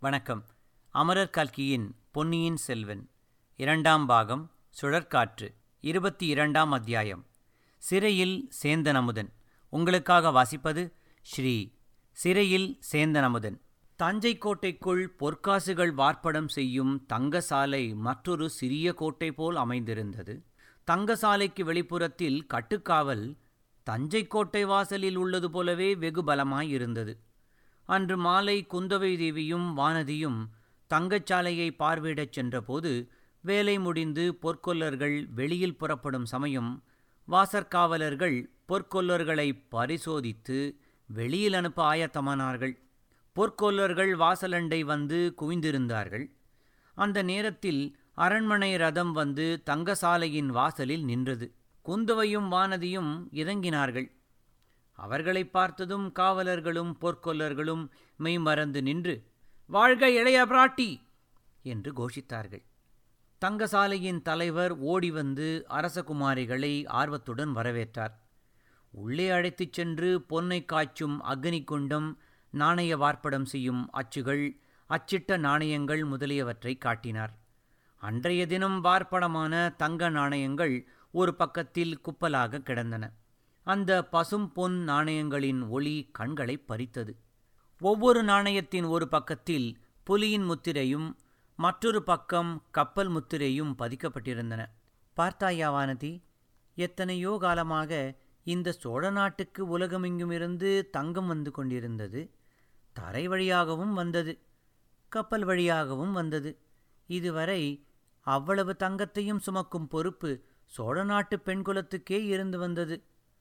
வணக்கம் அமரர் கல்கியின் பொன்னியின் செல்வன் இரண்டாம் பாகம் சுழற்காற்று இருபத்தி இரண்டாம் அத்தியாயம் சிறையில் சேந்தன் அமுதன் உங்களுக்காக வாசிப்பது ஸ்ரீ சிறையில் சேந்தன் அமுதன் தஞ்சை கோட்டைக்குள் பொற்காசுகள் வார்ப்படம் செய்யும் தங்கசாலை மற்றொரு சிறிய கோட்டை போல் அமைந்திருந்தது தங்கசாலைக்கு வெளிப்புறத்தில் கட்டுக்காவல் தஞ்சை கோட்டை வாசலில் உள்ளது போலவே வெகு பலமாயிருந்தது அன்று மாலை குந்தவை தேவியும் வானதியும் தங்கச்சாலையை பார்வையிடச் சென்றபோது வேலை முடிந்து பொற்கொல்லர்கள் வெளியில் புறப்படும் சமயம் வாசற்காவலர்கள் பொற்கொல்லர்களை பரிசோதித்து வெளியில் அனுப்ப ஆயத்தமானார்கள் பொற்கொல்லர்கள் வாசலண்டை வந்து குவிந்திருந்தார்கள் அந்த நேரத்தில் அரண்மனை ரதம் வந்து தங்கசாலையின் வாசலில் நின்றது குந்தவையும் வானதியும் இறங்கினார்கள் அவர்களைப் பார்த்ததும் காவலர்களும் பொற்கொல்லர்களும் மெய்மறந்து நின்று வாழ்க இளைய பிராட்டி என்று கோஷித்தார்கள் தங்கசாலையின் தலைவர் ஓடி வந்து அரசகுமாரிகளை ஆர்வத்துடன் வரவேற்றார் உள்ளே அழைத்துச் சென்று பொன்னை காய்ச்சும் அக்னி குண்டம் நாணய வார்ப்படம் செய்யும் அச்சுகள் அச்சிட்ட நாணயங்கள் முதலியவற்றை காட்டினார் அன்றைய தினம் வார்ப்படமான தங்க நாணயங்கள் ஒரு பக்கத்தில் குப்பலாக கிடந்தன அந்த பசும் பொன் நாணயங்களின் ஒளி கண்களை பறித்தது ஒவ்வொரு நாணயத்தின் ஒரு பக்கத்தில் புலியின் முத்திரையும் மற்றொரு பக்கம் கப்பல் முத்திரையும் பதிக்கப்பட்டிருந்தன பார்த்தாயா வானதி எத்தனையோ காலமாக இந்த சோழ நாட்டுக்கு உலகமெங்குமிருந்து தங்கம் வந்து கொண்டிருந்தது தரை வழியாகவும் வந்தது கப்பல் வழியாகவும் வந்தது இதுவரை அவ்வளவு தங்கத்தையும் சுமக்கும் பொறுப்பு சோழ நாட்டு பெண்குலத்துக்கே இருந்து வந்தது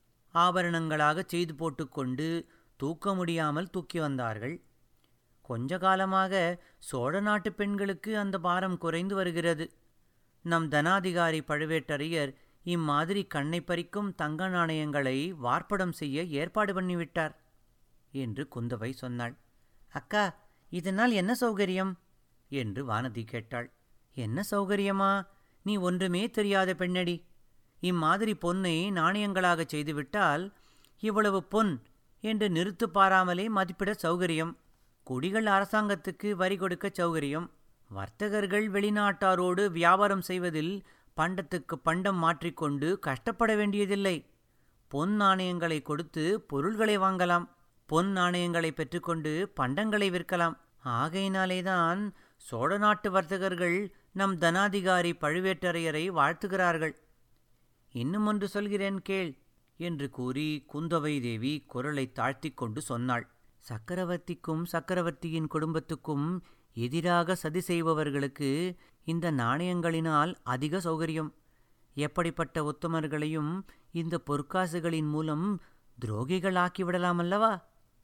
ஆபரணங்களாக செய்து போட்டுக்கொண்டு தூக்க முடியாமல் தூக்கி வந்தார்கள் கொஞ்ச காலமாக சோழ நாட்டு பெண்களுக்கு அந்த பாரம் குறைந்து வருகிறது நம் தனாதிகாரி பழுவேட்டரையர் இம்மாதிரி கண்ணை பறிக்கும் தங்க நாணயங்களை வார்ப்படம் செய்ய ஏற்பாடு பண்ணிவிட்டார் என்று குந்தவை சொன்னாள் அக்கா இதனால் என்ன சௌகரியம் என்று வானதி கேட்டாள் என்ன சௌகரியமா நீ ஒன்றுமே தெரியாத பெண்ணடி இம்மாதிரி பொன்னை நாணயங்களாகச் செய்துவிட்டால் இவ்வளவு பொன் என்று நிறுத்து பாராமலே மதிப்பிட சௌகரியம் குடிகள் அரசாங்கத்துக்கு வரி கொடுக்க சௌகரியம் வர்த்தகர்கள் வெளிநாட்டாரோடு வியாபாரம் செய்வதில் பண்டத்துக்கு பண்டம் மாற்றிக்கொண்டு கஷ்டப்பட வேண்டியதில்லை பொன் நாணயங்களை கொடுத்து பொருள்களை வாங்கலாம் பொன் நாணயங்களை பெற்றுக்கொண்டு பண்டங்களை விற்கலாம் ஆகையினாலேதான் சோழ நாட்டு வர்த்தகர்கள் நம் தனாதிகாரி பழுவேட்டரையரை வாழ்த்துகிறார்கள் இன்னும் ஒன்று சொல்கிறேன் கேள் என்று கூறி குந்தவை தேவி குரலை தாழ்த்திக் கொண்டு சொன்னாள் சக்கரவர்த்திக்கும் சக்கரவர்த்தியின் குடும்பத்துக்கும் எதிராக சதி செய்பவர்களுக்கு இந்த நாணயங்களினால் அதிக சௌகரியம் எப்படிப்பட்ட உத்தமர்களையும் இந்த பொற்காசுகளின் மூலம் துரோகிகளாக்கிவிடலாம் அல்லவா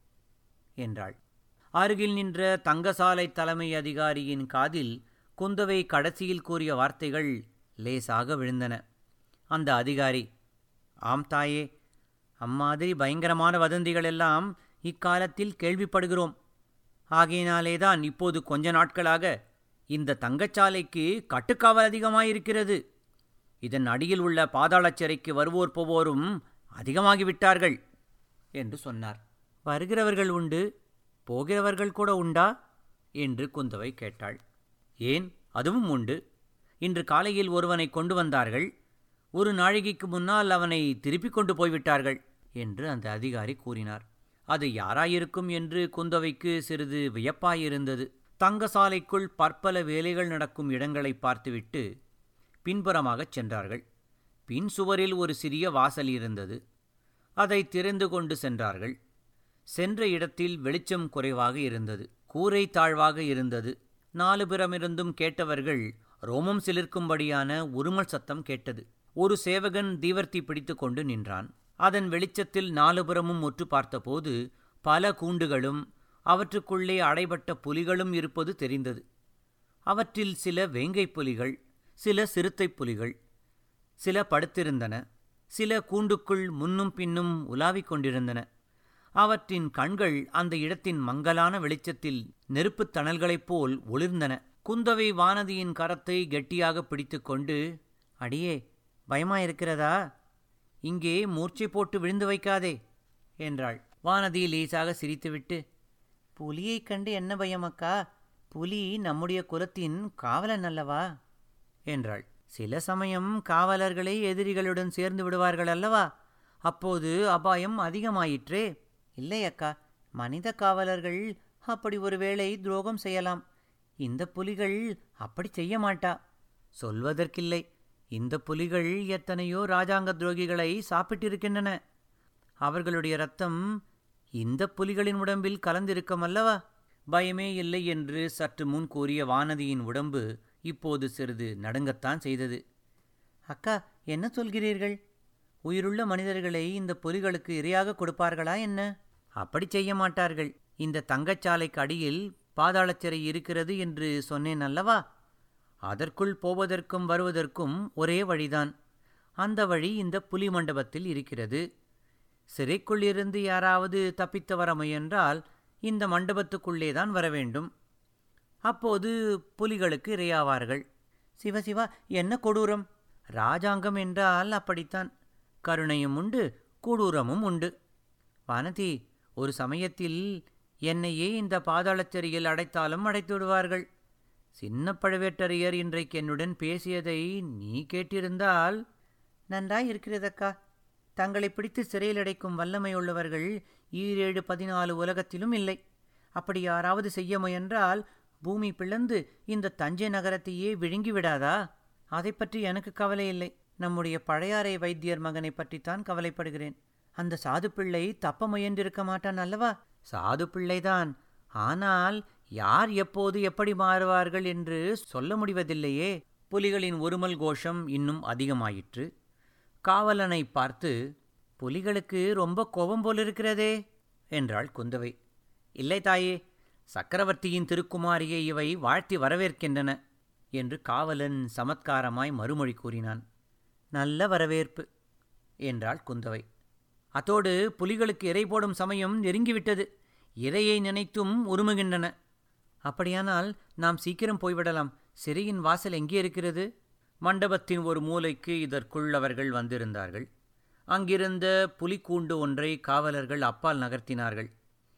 என்றாள் அருகில் நின்ற தங்கசாலை தலைமை அதிகாரியின் காதில் குந்தவை கடைசியில் கூறிய வார்த்தைகள் லேசாக விழுந்தன அந்த அதிகாரி ஆம் தாயே அம்மாதிரி பயங்கரமான வதந்திகள் எல்லாம் இக்காலத்தில் கேள்விப்படுகிறோம் ஆகையினாலேதான் இப்போது கொஞ்ச நாட்களாக இந்த தங்கச்சாலைக்கு கட்டுக்காவல் அதிகமாயிருக்கிறது இதன் அடியில் உள்ள பாதாளச் சிறைக்கு வருவோர் போவோரும் அதிகமாகிவிட்டார்கள் என்று சொன்னார் வருகிறவர்கள் உண்டு போகிறவர்கள் கூட உண்டா என்று குந்தவை கேட்டாள் ஏன் அதுவும் உண்டு இன்று காலையில் ஒருவனை கொண்டு வந்தார்கள் ஒரு நாழிகைக்கு முன்னால் அவனை திருப்பிக் கொண்டு போய்விட்டார்கள் என்று அந்த அதிகாரி கூறினார் அது யாராயிருக்கும் என்று குந்தவைக்கு சிறிது வியப்பாயிருந்தது தங்கசாலைக்குள் பற்பல வேலைகள் நடக்கும் இடங்களை பார்த்துவிட்டு பின்புறமாகச் சென்றார்கள் பின் சுவரில் ஒரு சிறிய வாசல் இருந்தது அதை திறந்து கொண்டு சென்றார்கள் சென்ற இடத்தில் வெளிச்சம் குறைவாக இருந்தது கூரை தாழ்வாக இருந்தது நாலு புறமிருந்தும் கேட்டவர்கள் ரோமம் சிலிர்க்கும்படியான உருமல் சத்தம் கேட்டது ஒரு சேவகன் தீவர்த்தி பிடித்து கொண்டு நின்றான் அதன் வெளிச்சத்தில் நாலுபுறமும் உற்று பார்த்தபோது பல கூண்டுகளும் அவற்றுக்குள்ளே அடைபட்ட புலிகளும் இருப்பது தெரிந்தது அவற்றில் சில வேங்கை புலிகள் சில சிறுத்தை புலிகள் சில படுத்திருந்தன சில கூண்டுக்குள் முன்னும் பின்னும் உலாவிக் கொண்டிருந்தன அவற்றின் கண்கள் அந்த இடத்தின் மங்கலான வெளிச்சத்தில் நெருப்புத் தணல்களைப் போல் ஒளிர்ந்தன குந்தவை வானதியின் கரத்தை கெட்டியாக பிடித்துக்கொண்டு அடியே பயமாயிருக்கிறதா இங்கே மூர்ச்சை போட்டு விழுந்து வைக்காதே என்றாள் வானதி லேசாக சிரித்துவிட்டு புலியைக் கண்டு என்ன பயம் அக்கா புலி நம்முடைய குலத்தின் காவலன் அல்லவா என்றாள் சில சமயம் காவலர்களே எதிரிகளுடன் சேர்ந்து விடுவார்கள் அல்லவா அப்போது அபாயம் அதிகமாயிற்றே இல்லை அக்கா மனித காவலர்கள் அப்படி ஒருவேளை துரோகம் செய்யலாம் இந்த புலிகள் அப்படி செய்ய மாட்டா சொல்வதற்கில்லை இந்த புலிகள் எத்தனையோ ராஜாங்க துரோகிகளை சாப்பிட்டிருக்கின்றன அவர்களுடைய ரத்தம் இந்த புலிகளின் உடம்பில் கலந்திருக்கும் அல்லவா பயமே இல்லை என்று சற்று முன் கூறிய வானதியின் உடம்பு இப்போது சிறிது நடுங்கத்தான் செய்தது அக்கா என்ன சொல்கிறீர்கள் உயிருள்ள மனிதர்களை இந்த புலிகளுக்கு இரையாக கொடுப்பார்களா என்ன அப்படி செய்ய மாட்டார்கள் இந்த தங்கச்சாலைக்கு அடியில் பாதாளச் சிறை இருக்கிறது என்று சொன்னேன் அல்லவா அதற்குள் போவதற்கும் வருவதற்கும் ஒரே வழிதான் அந்த வழி இந்த புலி மண்டபத்தில் இருக்கிறது சிறைக்குள் இருந்து யாராவது தப்பித்து வர முயன்றால் இந்த மண்டபத்துக்குள்ளே தான் வர வேண்டும் அப்போது புலிகளுக்கு இரையாவார்கள் சிவசிவா என்ன கொடூரம் ராஜாங்கம் என்றால் அப்படித்தான் கருணையும் உண்டு கொடூரமும் உண்டு வானதி ஒரு சமயத்தில் என்னையே இந்த பாதாளச் சிறையில் அடைத்தாலும் அடைத்து விடுவார்கள் சின்ன பழுவேட்டரையர் இன்றைக்கு என்னுடன் பேசியதை நீ கேட்டிருந்தால் நன்றாய் இருக்கிறதக்கா தங்களை பிடித்து சிறையில் அடைக்கும் வல்லமை உள்ளவர்கள் ஈரேழு பதினாலு உலகத்திலும் இல்லை அப்படி யாராவது செய்ய முயன்றால் பூமி பிளந்து இந்த தஞ்சை நகரத்தையே விழுங்கி விடாதா அதை பற்றி எனக்கு கவலை இல்லை நம்முடைய பழையாறை வைத்தியர் மகனை பற்றித்தான் கவலைப்படுகிறேன் அந்த சாது பிள்ளை தப்ப முயன்றிருக்க மாட்டான் அல்லவா சாது பிள்ளைதான் ஆனால் யார் எப்போது எப்படி மாறுவார்கள் என்று சொல்ல முடிவதில்லையே புலிகளின் ஒருமல் கோஷம் இன்னும் அதிகமாயிற்று காவலனை பார்த்து புலிகளுக்கு ரொம்ப கோபம் போலிருக்கிறதே என்றாள் குந்தவை இல்லை தாயே சக்கரவர்த்தியின் திருக்குமாரியை இவை வாழ்த்தி வரவேற்கின்றன என்று காவலன் சமத்காரமாய் மறுமொழி கூறினான் நல்ல வரவேற்பு என்றாள் குந்தவை அத்தோடு புலிகளுக்கு இறை போடும் சமயம் நெருங்கிவிட்டது இரையை நினைத்தும் உருமுகின்றன அப்படியானால் நாம் சீக்கிரம் போய்விடலாம் சிறையின் வாசல் எங்கே இருக்கிறது மண்டபத்தின் ஒரு மூலைக்கு இதற்குள் அவர்கள் வந்திருந்தார்கள் அங்கிருந்த புலிக்கூண்டு ஒன்றை காவலர்கள் அப்பால் நகர்த்தினார்கள்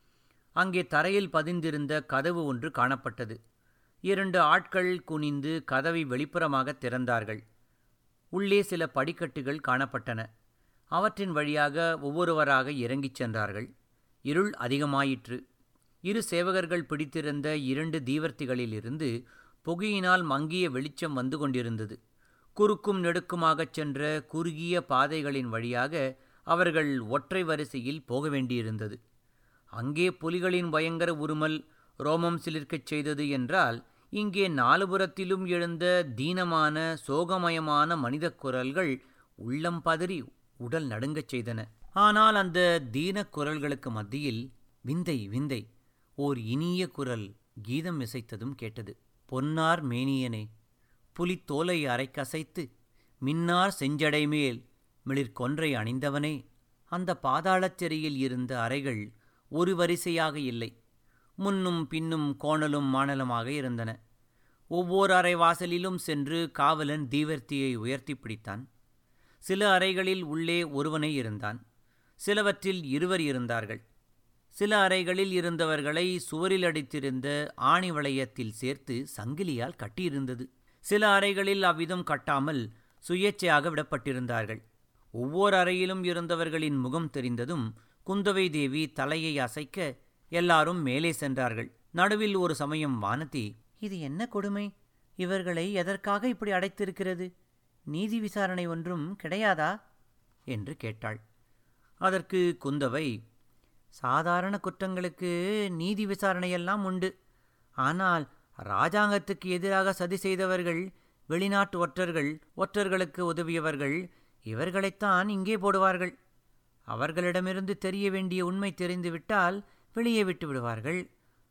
அங்கே தரையில் பதிந்திருந்த கதவு ஒன்று காணப்பட்டது இரண்டு ஆட்கள் குனிந்து கதவை வெளிப்புறமாக திறந்தார்கள் உள்ளே சில படிக்கட்டுகள் காணப்பட்டன அவற்றின் வழியாக ஒவ்வொருவராக இறங்கிச் சென்றார்கள் இருள் அதிகமாயிற்று இரு சேவகர்கள் பிடித்திருந்த இரண்டு தீவர்த்திகளிலிருந்து புகையினால் மங்கிய வெளிச்சம் வந்து கொண்டிருந்தது குறுக்கும் நெடுக்குமாகச் சென்ற குறுகிய பாதைகளின் வழியாக அவர்கள் ஒற்றை வரிசையில் போக வேண்டியிருந்தது அங்கே புலிகளின் பயங்கர உருமல் ரோமம் சிலிர்க்கச் செய்தது என்றால் இங்கே நாலுபுறத்திலும் எழுந்த தீனமான சோகமயமான மனிதக் குரல்கள் உள்ளம் பதறி உடல் நடுங்கச் செய்தன ஆனால் அந்த தீனக் குரல்களுக்கு மத்தியில் விந்தை விந்தை ஓர் இனிய குரல் கீதம் இசைத்ததும் கேட்டது பொன்னார் மேனியனே புலித்தோலை அரைக்கசைத்து மின்னார் செஞ்சடை மேல் மிளிர்கொன்றை அணிந்தவனே அந்த பாதாளச் சிறையில் இருந்த அறைகள் ஒரு வரிசையாக இல்லை முன்னும் பின்னும் கோணலும் மாணலுமாக இருந்தன ஒவ்வொரு அறை வாசலிலும் சென்று காவலன் தீவர்த்தியை உயர்த்தி பிடித்தான் சில அறைகளில் உள்ளே ஒருவனே இருந்தான் சிலவற்றில் இருவர் இருந்தார்கள் சில அறைகளில் இருந்தவர்களை சுவரில் அடித்திருந்த ஆணி வளையத்தில் சேர்த்து சங்கிலியால் கட்டியிருந்தது சில அறைகளில் அவ்விதம் கட்டாமல் சுயேச்சையாக விடப்பட்டிருந்தார்கள் ஒவ்வொரு அறையிலும் இருந்தவர்களின் முகம் தெரிந்ததும் குந்தவை தேவி தலையை அசைக்க எல்லாரும் மேலே சென்றார்கள் நடுவில் ஒரு சமயம் வானதி இது என்ன கொடுமை இவர்களை எதற்காக இப்படி அடைத்திருக்கிறது நீதி விசாரணை ஒன்றும் கிடையாதா என்று கேட்டாள் அதற்கு குந்தவை சாதாரண குற்றங்களுக்கு நீதி விசாரணையெல்லாம் உண்டு ஆனால் ராஜாங்கத்துக்கு எதிராக சதி செய்தவர்கள் வெளிநாட்டு ஒற்றர்கள் ஒற்றர்களுக்கு உதவியவர்கள் இவர்களைத்தான் இங்கே போடுவார்கள் அவர்களிடமிருந்து தெரிய வேண்டிய உண்மை தெரிந்துவிட்டால் வெளியே விட்டு விடுவார்கள்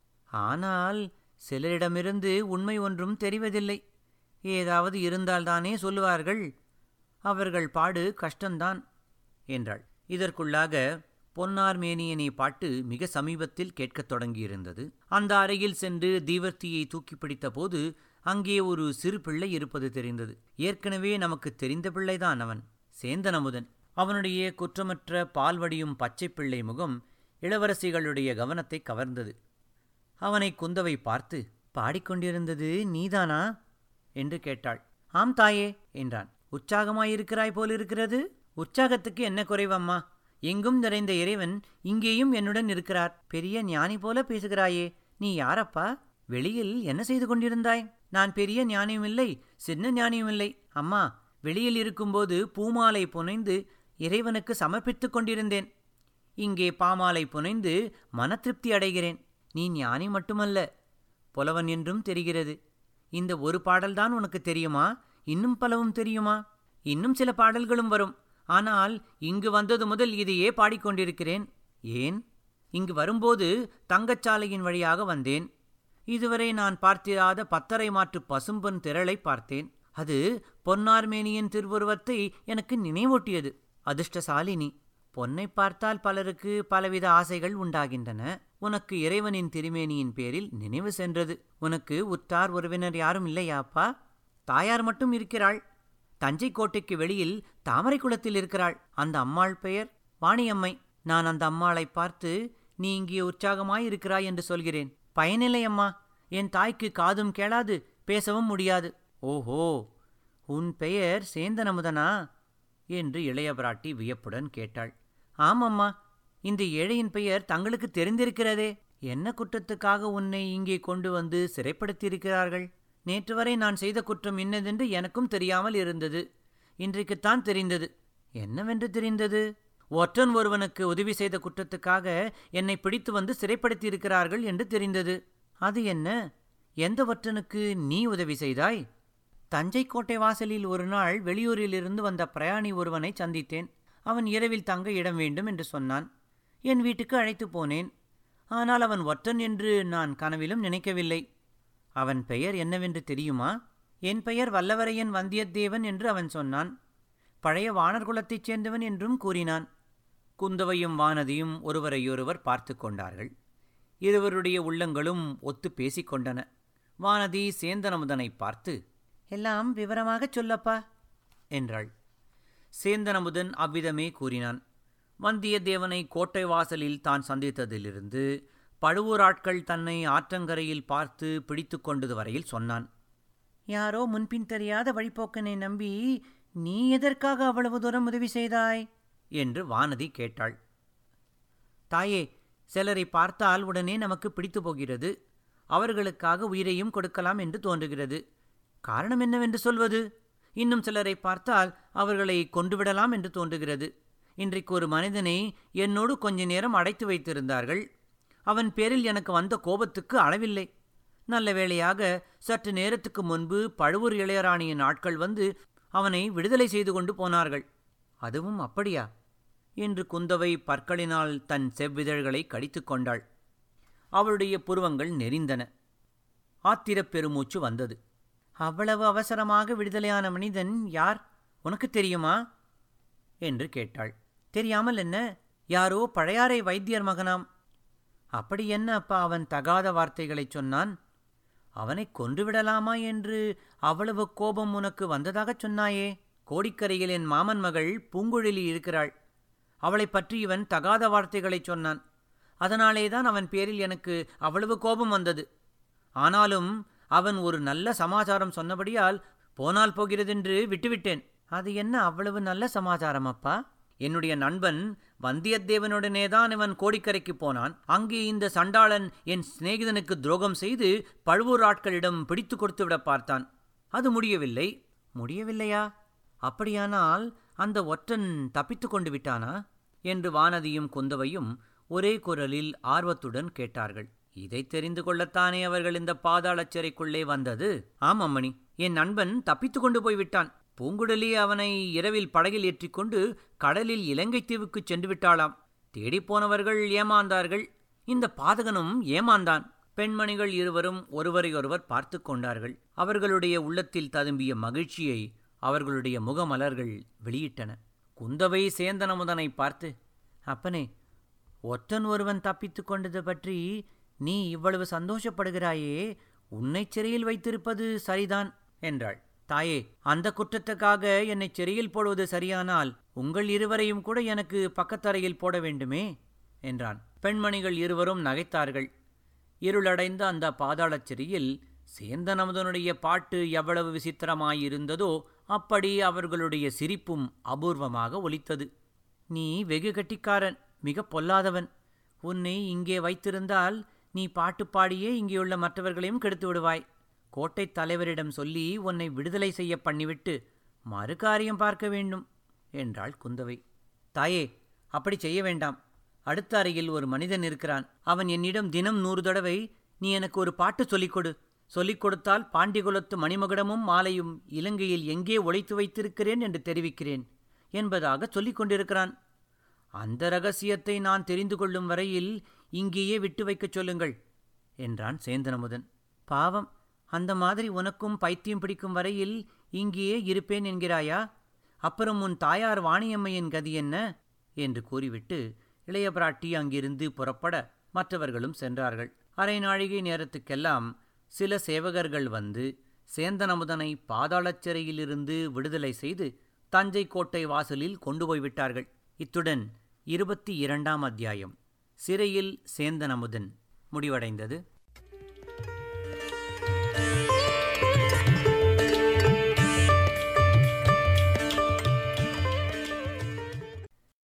ஆனால் சிலரிடமிருந்து உண்மை ஒன்றும் தெரிவதில்லை ஏதாவது இருந்தால்தானே சொல்லுவார்கள் அவர்கள் பாடு கஷ்டந்தான் என்றாள் இதற்குள்ளாக பொன்னார் மேனியனை பாட்டு மிக சமீபத்தில் கேட்கத் தொடங்கியிருந்தது அந்த அறையில் சென்று தீவர்த்தியை தூக்கி பிடித்த போது அங்கே ஒரு சிறு பிள்ளை இருப்பது தெரிந்தது ஏற்கனவே நமக்கு தெரிந்த பிள்ளைதான் அவன் சேந்தனமுதன் அவனுடைய குற்றமற்ற பால்வடியும் பச்சை பிள்ளை முகம் இளவரசிகளுடைய கவனத்தை கவர்ந்தது அவனை குந்தவை பார்த்து பாடிக்கொண்டிருந்தது நீதானா என்று கேட்டாள் ஆம் தாயே என்றான் உற்சாகமாயிருக்கிறாய் போலிருக்கிறது உற்சாகத்துக்கு என்ன குறைவம்மா எங்கும் நிறைந்த இறைவன் இங்கேயும் என்னுடன் இருக்கிறார் பெரிய ஞானி போல பேசுகிறாயே நீ யாரப்பா வெளியில் என்ன செய்து கொண்டிருந்தாய் நான் பெரிய ஞானியும் இல்லை சின்ன ஞானியும் இல்லை அம்மா வெளியில் இருக்கும்போது பூமாலை புனைந்து இறைவனுக்கு சமர்ப்பித்துக் கொண்டிருந்தேன் இங்கே பாமாலை புனைந்து மன திருப்தி அடைகிறேன் நீ ஞானி மட்டுமல்ல புலவன் என்றும் தெரிகிறது இந்த ஒரு பாடல்தான் உனக்கு தெரியுமா இன்னும் பலவும் தெரியுமா இன்னும் சில பாடல்களும் வரும் ஆனால் இங்கு வந்தது முதல் இதையே பாடிக்கொண்டிருக்கிறேன் ஏன் இங்கு வரும்போது தங்கச்சாலையின் வழியாக வந்தேன் இதுவரை நான் பார்த்திராத பத்தரை மாற்று பசும்பொன் திரளை பார்த்தேன் அது பொன்னார்மேனியின் திருவுருவத்தை எனக்கு நினைவூட்டியது அதிர்ஷ்டசாலினி பொன்னை பார்த்தால் பலருக்கு பலவித ஆசைகள் உண்டாகின்றன உனக்கு இறைவனின் திருமேனியின் பேரில் நினைவு சென்றது உனக்கு உற்றார் உறவினர் யாரும் இல்லையாப்பா தாயார் மட்டும் இருக்கிறாள் தஞ்சை கோட்டைக்கு வெளியில் தாமரை குளத்தில் இருக்கிறாள் அந்த அம்மாள் பெயர் வாணியம்மை நான் அந்த அம்மாளை பார்த்து நீ இங்கே உற்சாகமாய் இருக்கிறாய் என்று சொல்கிறேன் பயனில்லை அம்மா என் தாய்க்கு காதும் கேளாது பேசவும் முடியாது ஓஹோ உன் பெயர் சேந்தனமுதனா என்று இளைய பிராட்டி வியப்புடன் கேட்டாள் ஆமம்மா இந்த ஏழையின் பெயர் தங்களுக்கு தெரிந்திருக்கிறதே என்ன குற்றத்துக்காக உன்னை இங்கே கொண்டு வந்து சிறைப்படுத்தியிருக்கிறார்கள் நேற்று வரை நான் செய்த குற்றம் இன்னதென்று எனக்கும் தெரியாமல் இருந்தது இன்றைக்குத்தான் தெரிந்தது என்னவென்று தெரிந்தது ஒற்றன் ஒருவனுக்கு உதவி செய்த குற்றத்துக்காக என்னை பிடித்து வந்து சிறைப்படுத்தியிருக்கிறார்கள் என்று தெரிந்தது அது என்ன எந்த ஒற்றனுக்கு நீ உதவி செய்தாய் தஞ்சை கோட்டை வாசலில் ஒரு நாள் வெளியூரிலிருந்து வந்த பிரயாணி ஒருவனை சந்தித்தேன் அவன் இரவில் தங்க இடம் வேண்டும் என்று சொன்னான் என் வீட்டுக்கு அழைத்து போனேன் ஆனால் அவன் ஒற்றன் என்று நான் கனவிலும் நினைக்கவில்லை அவன் பெயர் என்னவென்று தெரியுமா என் பெயர் வல்லவரையன் வந்தியத்தேவன் என்று அவன் சொன்னான் பழைய வானர் குலத்தைச் சேர்ந்தவன் என்றும் கூறினான் குந்தவையும் வானதியும் ஒருவரையொருவர் பார்த்து கொண்டார்கள் இருவருடைய உள்ளங்களும் ஒத்து பேசிக்கொண்டன வானதி சேந்தனமுதனை பார்த்து எல்லாம் விவரமாகச் சொல்லப்பா என்றாள் சேந்தனமுதன் அவ்விதமே கூறினான் வந்தியத்தேவனை கோட்டை வாசலில் தான் சந்தித்ததிலிருந்து பழுவூர் ஆட்கள் தன்னை ஆற்றங்கரையில் பார்த்து பிடித்து கொண்டது வரையில் சொன்னான் யாரோ முன்பின் தெரியாத வழிப்போக்கனை நம்பி நீ எதற்காக அவ்வளவு தூரம் உதவி செய்தாய் என்று வானதி கேட்டாள் தாயே சிலரை பார்த்தால் உடனே நமக்கு பிடித்து போகிறது அவர்களுக்காக உயிரையும் கொடுக்கலாம் என்று தோன்றுகிறது காரணம் என்னவென்று சொல்வது இன்னும் சிலரை பார்த்தால் அவர்களை கொண்டுவிடலாம் என்று தோன்றுகிறது இன்றைக்கு ஒரு மனிதனை என்னோடு கொஞ்ச நேரம் அடைத்து வைத்திருந்தார்கள் அவன் பேரில் எனக்கு வந்த கோபத்துக்கு அளவில்லை நல்ல வேளையாக சற்று நேரத்துக்கு முன்பு பழுவூர் இளையராணியின் ஆட்கள் வந்து அவனை விடுதலை செய்து கொண்டு போனார்கள் அதுவும் அப்படியா என்று குந்தவை பற்களினால் தன் செவ்விதழ்களை கடித்து கொண்டாள் அவளுடைய புருவங்கள் நெறிந்தன ஆத்திரப் பெருமூச்சு வந்தது அவ்வளவு அவசரமாக விடுதலையான மனிதன் யார் உனக்கு தெரியுமா என்று கேட்டாள் தெரியாமல் என்ன யாரோ பழையாறை வைத்தியர் மகனாம் அப்படி என்ன அப்பா அவன் தகாத வார்த்தைகளைச் சொன்னான் அவனை கொன்றுவிடலாமா என்று அவ்வளவு கோபம் உனக்கு வந்ததாகச் சொன்னாயே கோடிக்கரையில் என் மாமன் மகள் பூங்குழலி இருக்கிறாள் அவளைப் பற்றி இவன் தகாத வார்த்தைகளைச் சொன்னான் அதனாலேதான் அவன் பேரில் எனக்கு அவ்வளவு கோபம் வந்தது ஆனாலும் அவன் ஒரு நல்ல சமாச்சாரம் சொன்னபடியால் போனால் போகிறதென்று விட்டுவிட்டேன் அது என்ன அவ்வளவு நல்ல சமாச்சாரம் அப்பா என்னுடைய நண்பன் வந்தியத்தேவனுடனே தான் இவன் கோடிக்கரைக்கு போனான் அங்கே இந்த சண்டாளன் என் சிநேகிதனுக்கு துரோகம் செய்து பழுவூர் ஆட்களிடம் பிடித்து கொடுத்து விட பார்த்தான் அது முடியவில்லை முடியவில்லையா அப்படியானால் அந்த ஒற்றன் தப்பித்து கொண்டு விட்டானா என்று வானதியும் குந்தவையும் ஒரே குரலில் ஆர்வத்துடன் கேட்டார்கள் இதை தெரிந்து கொள்ளத்தானே அவர்கள் இந்த பாதாளச் சிறைக்குள்ளே வந்தது ஆம் அம்மணி என் நண்பன் தப்பித்து கொண்டு போய்விட்டான் பூங்குழலி அவனை இரவில் படகில் ஏற்றிக்கொண்டு கடலில் இலங்கை தீவுக்குச் சென்று விட்டாளாம் தேடிப்போனவர்கள் ஏமாந்தார்கள் இந்த பாதகனும் ஏமாந்தான் பெண்மணிகள் இருவரும் ஒருவரையொருவர் பார்த்து கொண்டார்கள் அவர்களுடைய உள்ளத்தில் ததும்பிய மகிழ்ச்சியை அவர்களுடைய முகமலர்கள் வெளியிட்டன குந்தவை சேந்தனமுதனை பார்த்து அப்பனே ஒற்றன் ஒருவன் தப்பித்து கொண்டது பற்றி நீ இவ்வளவு சந்தோஷப்படுகிறாயே உன்னை சிறையில் வைத்திருப்பது சரிதான் என்றாள் தாயே அந்த குற்றத்துக்காக என்னை சிறையில் போடுவது சரியானால் உங்கள் இருவரையும் கூட எனக்கு பக்கத்தரையில் போட வேண்டுமே என்றான் பெண்மணிகள் இருவரும் நகைத்தார்கள் இருளடைந்த அந்த பாதாளச் சிறையில் சேந்தனமுதனுடைய பாட்டு எவ்வளவு விசித்திரமாயிருந்ததோ அப்படி அவர்களுடைய சிரிப்பும் அபூர்வமாக ஒலித்தது நீ வெகு கட்டிக்காரன் மிக பொல்லாதவன் உன்னை இங்கே வைத்திருந்தால் நீ பாட்டு பாடியே இங்கேயுள்ள மற்றவர்களையும் கெடுத்து விடுவாய் கோட்டைத் தலைவரிடம் சொல்லி உன்னை விடுதலை செய்ய பண்ணிவிட்டு மறு காரியம் பார்க்க வேண்டும் என்றாள் குந்தவை தாயே அப்படி செய்ய வேண்டாம் அடுத்த அறையில் ஒரு மனிதன் இருக்கிறான் அவன் என்னிடம் தினம் நூறு தடவை நீ எனக்கு ஒரு பாட்டு சொல்லிக் கொடு சொல்லிக் கொடுத்தால் பாண்டிகுலத்து மணிமகுடமும் மாலையும் இலங்கையில் எங்கே ஒளித்து வைத்திருக்கிறேன் என்று தெரிவிக்கிறேன் என்பதாக சொல்லிக் கொண்டிருக்கிறான் அந்த ரகசியத்தை நான் தெரிந்து கொள்ளும் வரையில் இங்கேயே விட்டு வைக்கச் சொல்லுங்கள் என்றான் சேந்தனமுதன் பாவம் அந்த மாதிரி உனக்கும் பைத்தியம் பிடிக்கும் வரையில் இங்கேயே இருப்பேன் என்கிறாயா அப்புறம் உன் தாயார் வாணியம்மையின் கதி என்ன என்று கூறிவிட்டு இளைய பிராட்டி அங்கிருந்து புறப்பட மற்றவர்களும் சென்றார்கள் அரை நாழிகை நேரத்துக்கெல்லாம் சில சேவகர்கள் வந்து சேந்தனமுதனை பாதாளச் சிறையிலிருந்து விடுதலை செய்து தஞ்சை கோட்டை வாசலில் கொண்டு போய்விட்டார்கள் இத்துடன் இருபத்தி இரண்டாம் அத்தியாயம் சிறையில் சேந்தனமுதன் முடிவடைந்தது